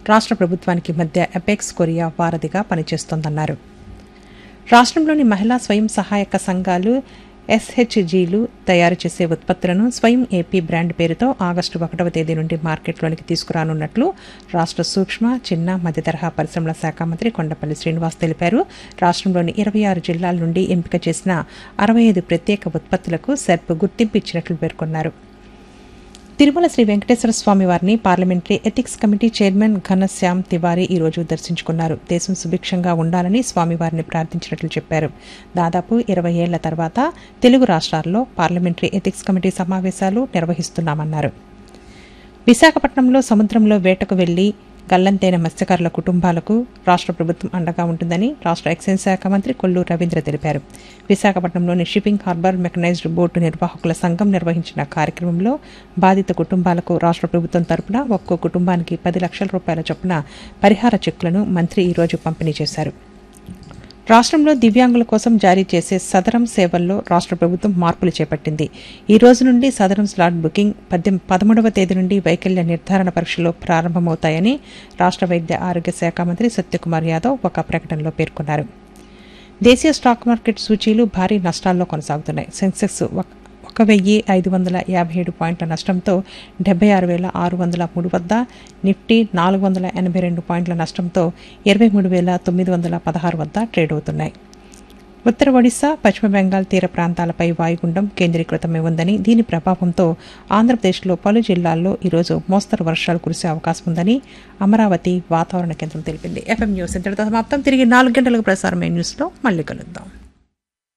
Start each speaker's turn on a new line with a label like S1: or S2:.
S1: రాష్ట్ర ప్రభుత్వానికి మధ్య అపెక్స్ కొరియా వారధిగా పనిచేస్తోందన్నారు రాష్ట్రంలోని మహిళా స్వయం సహాయక సంఘాలు ఎస్హెచ్జీలు తయారు చేసే ఉత్పత్తులను స్వయం ఏపీ బ్రాండ్ పేరుతో ఆగస్టు ఒకటవ తేదీ నుండి మార్కెట్లోనికి తీసుకురానున్నట్లు రాష్ట్ర సూక్ష్మ చిన్న మధ్య తరహా పరిశ్రమల శాఖ మంత్రి కొండపల్లి శ్రీనివాస్ తెలిపారు రాష్ట్రంలోని ఇరవై ఆరు జిల్లాల నుండి ఎంపిక చేసిన అరవై ఐదు ప్రత్యేక ఉత్పత్తులకు సెర్ప్ గుర్తింపు ఇచ్చినట్లు పేర్కొన్నారు తిరుమల శ్రీ వెంకటేశ్వర స్వామి వారిని parliamentary ethics committee chairman Ghanshyam Tiwari ఈ రోజు దర్శించుకున్నారు దేశం సుభిక్షంగా ఉండాలని స్వామివారిని ప్రార్థించినట్లు చెప్పారు దాదాపు ఇరవై ఏళ్ల తర్వాత తెలుగు రాష్ట్రాల్లో పార్లమెంటరీ ఎథిక్స్ కమిటీ సమావేశాలు నిర్వహిస్తున్నామన్నారు విశాఖపట్నంలో సముద్రంలో వేటకు వెళ్లి గల్లంతైన మత్స్యకారుల కుటుంబాలకు రాష్ట్ర ప్రభుత్వం అండగా ఉంటుందని రాష్ట్ర ఎక్సైజ్ శాఖ మంత్రి కొల్లు రవీంద్ర తెలిపారు విశాఖపట్నంలోని షిప్పింగ్ హార్బర్ మెకనైజ్డ్ బోటు నిర్వాహకుల సంఘం నిర్వహించిన కార్యక్రమంలో బాధిత కుటుంబాలకు రాష్ట్ర ప్రభుత్వం తరపున ఒక్కో కుటుంబానికి పది లక్షల రూపాయల చొప్పున పరిహార చెక్కులను మంత్రి ఈ రోజు పంపిణీ చేశారు రాష్ట్రంలో దివ్యాంగుల కోసం జారీ చేసే సదరం సేవల్లో రాష్ట్ర ప్రభుత్వం మార్పులు చేపట్టింది ఈ రోజు నుండి సదరం స్లాట్ బుకింగ్ పద్దెం పదమూడవ తేదీ నుండి వైకల్య నిర్ధారణ పరీక్షలు ప్రారంభమవుతాయని రాష్ట్ర వైద్య ఆరోగ్య శాఖ మంత్రి సత్యకుమార్ యాదవ్ ఒక ప్రకటనలో పేర్కొన్నారు దేశీయ స్టాక్ మార్కెట్ సూచీలు భారీ నష్టాల్లో కొనసాగుతున్నాయి సెన్సెక్స్ ఒక- ఒక వెయ్యి ఐదు వందల యాభై ఏడు పాయింట్ల నష్టంతో డెబ్బై ఆరు వేల ఆరు వందల మూడు వద్ద నిఫ్టీ నాలుగు వందల ఎనభై రెండు పాయింట్ల నష్టంతో ఇరవై మూడు వేల తొమ్మిది వందల పదహారు వద్ద ట్రేడ్ అవుతున్నాయి ఉత్తర ఒడిశా పశ్చిమ బెంగాల్ తీర ప్రాంతాలపై వాయుగుండం కేంద్రీకృతమై ఉందని దీని ప్రభావంతో ఆంధ్రప్రదేశ్లో పలు జిల్లాల్లో ఈరోజు మోస్తరు వర్షాలు కురిసే అవకాశం ఉందని అమరావతి వాతావరణ కేంద్రం తెలిపింది ఎఫ్ఎం న్యూస్ ఇంతటితో సమాప్తం తిరిగి నాలుగు గంటలకు ప్రసారమైన న్యూస్లో మళ్ళీ కలుద్దాం